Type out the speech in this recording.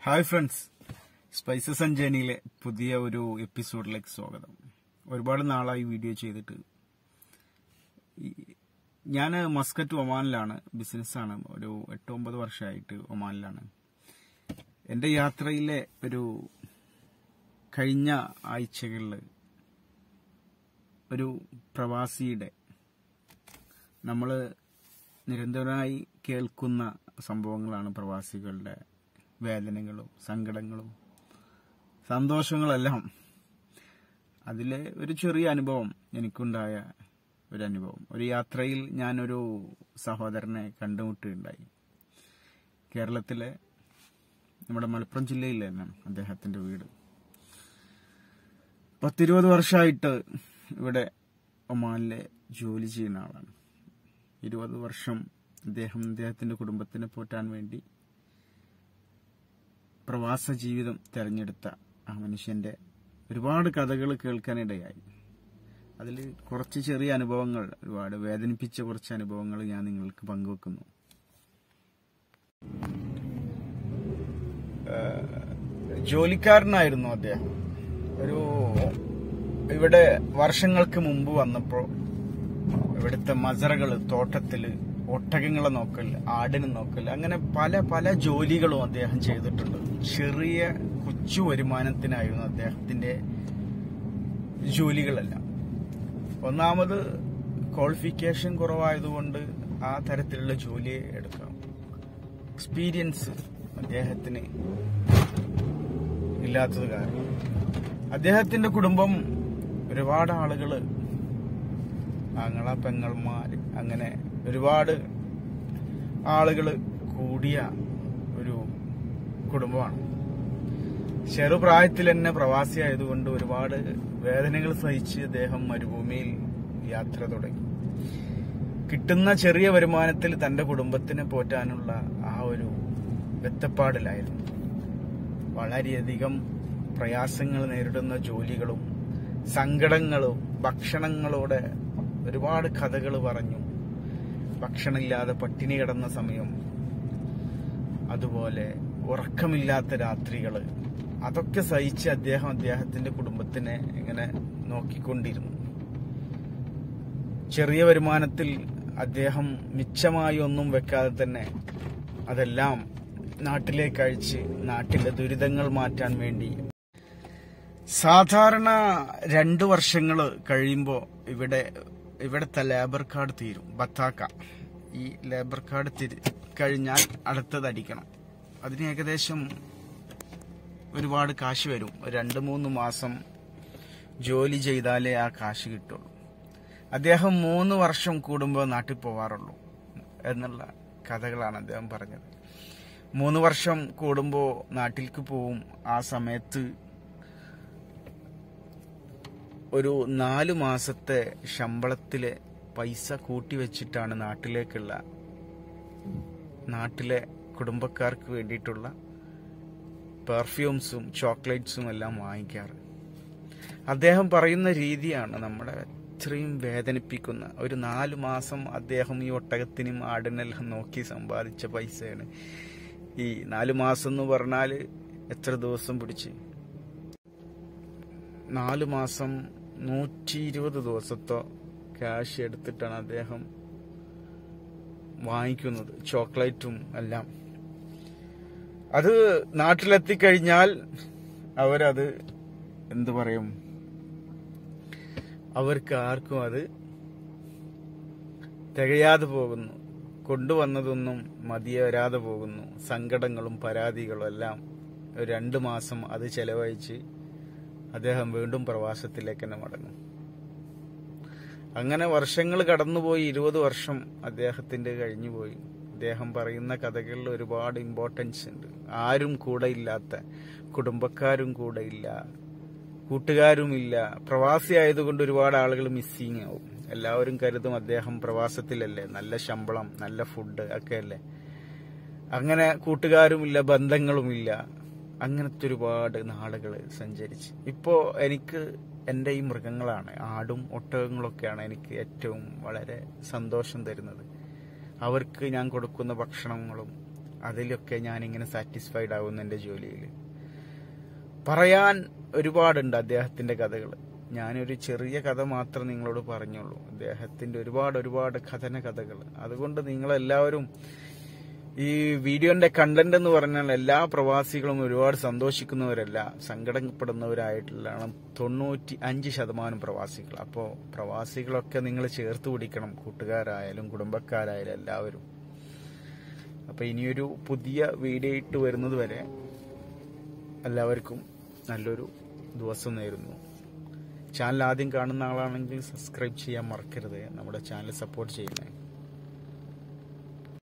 hi friends spices and ജേണിയിലെ പുതിയ ഒരു എപ്പിസോഡിലേക്ക് സ്വാഗതം ഒരുപാട് നാളായി വീഡിയോ ചെയ്തിട്ട് ഞാൻ മസ്കറ്റ് ഒമാനിലാണ് ബിസിനസ്സാണ് ഒരു എട്ട് ഒമ്പത് വർഷമായിട്ട് ഒമാനിലാണ് എൻ്റെ യാത്രയിലെ ഒരു കഴിഞ്ഞ ആഴ്ചകളിൽ ഒരു പ്രവാസിയുടെ നമ്മൾ നിരന്തരമായി കേൾക്കുന്ന സംഭവങ്ങളാണ് പ്രവാസികളുടെ വേദനകളും സങ്കടങ്ങളും സന്തോഷങ്ങളെല്ലാം അതിലെ ഒരു ചെറിയ അനുഭവം എനിക്കുണ്ടായ ഒരു അനുഭവം ഒരു യാത്രയിൽ ഞാനൊരു സഹോദരനെ കണ്ടുമുട്ടുകയുണ്ടായി കേരളത്തിലെ നമ്മുടെ മലപ്പുറം ജില്ലയിൽ തന്നെയാണ് അദ്ദേഹത്തിന്റെ വീട് പത്തിരുപത് വർഷമായിട്ട് ഇവിടെ ഒമാനിലെ ജോലി ചെയ്യുന്ന ആളാണ് ഇരുപത് വർഷം അദ്ദേഹം അദ്ദേഹത്തിന്റെ കുടുംബത്തിനെ പോറ്റാൻ വേണ്ടി പ്രവാസ ജീവിതം തെരഞ്ഞെടുത്ത ആ മനുഷ്യന്റെ ഒരുപാട് കഥകൾ കേൾക്കാനിടയായി അതിൽ കുറച്ച് ചെറിയ അനുഭവങ്ങൾ ഒരുപാട് വേദനിപ്പിച്ച കുറച്ച് അനുഭവങ്ങൾ ഞാൻ നിങ്ങൾക്ക് പങ്കുവെക്കുന്നു ജോലിക്കാരനായിരുന്നു അദ്ദേഹം ഒരു ഇവിടെ വർഷങ്ങൾക്ക് മുമ്പ് വന്നപ്പോൾ ഇവിടുത്തെ മസറകൾ തോട്ടത്തില് ഒട്ടകങ്ങളെ നോക്കൽ ആടിനെ നോക്കൽ അങ്ങനെ പല പല ജോലികളും അദ്ദേഹം ചെയ്തിട്ടുണ്ട് ചെറിയ കൊച്ചു വരുമാനത്തിനായിരുന്നു അദ്ദേഹത്തിന്റെ ജോലികളെല്ലാം ഒന്നാമത് ക്വാളിഫിക്കേഷൻ കുറവായതുകൊണ്ട് ആ തരത്തിലുള്ള ജോലിയെ എടുക്കാം എക്സ്പീരിയൻസ് അദ്ദേഹത്തിന് ഇല്ലാത്തത് കാരണം അദ്ദേഹത്തിന്റെ കുടുംബം ഒരുപാട് ആളുകള് ആങ്ങള പെങ്ങൾമാര് അങ്ങനെ ഒരുപാട് ആളുകൾ കൂടിയ ഒരു കുടുംബമാണ് ചെറുപ്രായത്തിൽ തന്നെ പ്രവാസിയായതുകൊണ്ട് ഒരുപാട് വേദനകൾ സഹിച്ച് അദ്ദേഹം മരുഭൂമിയിൽ യാത്ര തുടങ്ങി കിട്ടുന്ന ചെറിയ വരുമാനത്തിൽ തന്റെ കുടുംബത്തിനെ പോറ്റാനുള്ള ആ ഒരു വെത്തപ്പാടിലായിരുന്നു വളരെയധികം പ്രയാസങ്ങൾ നേരിടുന്ന ജോലികളും സങ്കടങ്ങളും ഭക്ഷണങ്ങളോടെ ഒരുപാട് കഥകൾ പറഞ്ഞു ഭക്ഷണമില്ലാതെ പട്ടിണി കിടന്ന സമയം അതുപോലെ ഉറക്കമില്ലാത്ത രാത്രികള് അതൊക്കെ സഹിച്ച് അദ്ദേഹം അദ്ദേഹത്തിന്റെ കുടുംബത്തിനെ ഇങ്ങനെ നോക്കിക്കൊണ്ടിരുന്നു ചെറിയ വരുമാനത്തിൽ അദ്ദേഹം മിച്ചമായി ഒന്നും വെക്കാതെ തന്നെ അതെല്ലാം നാട്ടിലേക്ക് അഴിച്ച് നാട്ടിലെ ദുരിതങ്ങൾ മാറ്റാൻ വേണ്ടി സാധാരണ രണ്ടു വർഷങ്ങൾ കഴിയുമ്പോൾ ഇവിടെ ഇവിടുത്തെ ലേബർ കാർഡ് തീരും ബത്താക്ക ഈ ലേബർ കാർഡ് തിരി കഴിഞ്ഞാൽ അടുത്തത് അടിക്കണം അതിന് ഏകദേശം ഒരുപാട് കാശ് വരും രണ്ട് മൂന്ന് മാസം ജോലി ചെയ്താലേ ആ കാശ് കിട്ടുള്ളൂ അദ്ദേഹം മൂന്ന് വർഷം കൂടുമ്പോൾ നാട്ടിൽ പോവാറുള്ളൂ എന്നുള്ള കഥകളാണ് അദ്ദേഹം പറഞ്ഞത് മൂന്ന് വർഷം കൂടുമ്പോൾ നാട്ടിലേക്ക് പോവും ആ സമയത്ത് ഒരു നാലു മാസത്തെ ശമ്പളത്തിലെ പൈസ കൂട്ടി വെച്ചിട്ടാണ് നാട്ടിലേക്കുള്ള നാട്ടിലെ കുടുംബക്കാർക്ക് വേണ്ടിയിട്ടുള്ള പെർഫ്യൂംസും ചോക്ലേറ്റ്സും എല്ലാം വാങ്ങിക്കാറ് അദ്ദേഹം പറയുന്ന രീതിയാണ് നമ്മളെ ഇത്രയും വേദനിപ്പിക്കുന്ന ഒരു നാലു മാസം അദ്ദേഹം ഈ ഒട്ടകത്തിനും ആടിനെല്ലാം നോക്കി സമ്പാദിച്ച പൈസയാണ് ഈ നാലു മാസം എന്ന് പറഞ്ഞാൽ എത്ര ദിവസം പിടിച്ച് നാലു മാസം നൂറ്റി ഇരുപത് ദിവസത്തോ ക്യാഷ് എടുത്തിട്ടാണ് അദ്ദേഹം വാങ്ങിക്കുന്നത് ചോക്ലേറ്റും എല്ലാം അത് നാട്ടിലെത്തിക്കഴിഞ്ഞാൽ അവരത് എന്തു പറയും അവർക്ക് ആർക്കും അത് തികയാതെ പോകുന്നു കൊണ്ടുവന്നതൊന്നും മതിയെ വരാതെ പോകുന്നു സങ്കടങ്ങളും പരാതികളും എല്ലാം രണ്ടു മാസം അത് ചെലവഴിച്ച് അദ്ദേഹം വീണ്ടും പ്രവാസത്തിലേക്ക് തന്നെ മടങ്ങും അങ്ങനെ വർഷങ്ങൾ കടന്നുപോയി ഇരുപത് വർഷം അദ്ദേഹത്തിന്റെ കഴിഞ്ഞുപോയി അദ്ദേഹം പറയുന്ന കഥകളിൽ ഒരുപാട് ഇമ്പോർട്ടൻസ് ഉണ്ട് ആരും കൂടെ ഇല്ലാത്ത കുടുംബക്കാരും കൂടെ ഇല്ല കൂട്ടുകാരുമില്ല പ്രവാസി ആയതുകൊണ്ട് ഒരുപാട് ആളുകൾ മിസ്സിങ് ആവും എല്ലാവരും കരുതും അദ്ദേഹം പ്രവാസത്തിലല്ലേ നല്ല ശമ്പളം നല്ല ഫുഡ് ഒക്കെ അല്ലേ അങ്ങനെ കൂട്ടുകാരുമില്ല ബന്ധങ്ങളുമില്ല അങ്ങനത്തെ ഒരുപാട് നാളുകൾ സഞ്ചരിച്ച് ഇപ്പോ എനിക്ക് എൻ്റെ ഈ മൃഗങ്ങളാണ് ആടും ഒട്ടകങ്ങളൊക്കെയാണ് എനിക്ക് ഏറ്റവും വളരെ സന്തോഷം തരുന്നത് അവർക്ക് ഞാൻ കൊടുക്കുന്ന ഭക്ഷണങ്ങളും അതിലൊക്കെ ഞാനിങ്ങനെ സാറ്റിസ്ഫൈഡ് ആവുന്നു എൻ്റെ ജോലിയിൽ പറയാൻ ഒരുപാടുണ്ട് അദ്ദേഹത്തിന്റെ കഥകൾ ഞാനൊരു ചെറിയ കഥ മാത്രം നിങ്ങളോട് പറഞ്ഞുള്ളൂ അദ്ദേഹത്തിന്റെ ഒരുപാട് ഒരുപാട് കഥന കഥകൾ അതുകൊണ്ട് നിങ്ങളെല്ലാവരും ഈ വീഡിയോന്റെ കണ്ടന്റ് എന്ന് പറഞ്ഞാൽ എല്ലാ പ്രവാസികളും ഒരുപാട് സന്തോഷിക്കുന്നവരല്ല സങ്കടപ്പെടുന്നവരായിട്ടുള്ളതാണ് തൊണ്ണൂറ്റി അഞ്ച് ശതമാനം പ്രവാസികൾ അപ്പോൾ പ്രവാസികളൊക്കെ നിങ്ങൾ ചേർത്ത് പിടിക്കണം കൂട്ടുകാരായാലും കുടുംബക്കാരായാലും എല്ലാവരും അപ്പൊ ഇനിയൊരു പുതിയ വീഡിയോ ഇട്ട് വരുന്നത് വരെ എല്ലാവർക്കും നല്ലൊരു ദിവസം നേരുന്നു ചാനൽ ആദ്യം കാണുന്ന ആളാണെങ്കിൽ സബ്സ്ക്രൈബ് ചെയ്യാൻ മറക്കരുത് നമ്മുടെ ചാനൽ സപ്പോർട്ട് ചെയ്യുന്നത്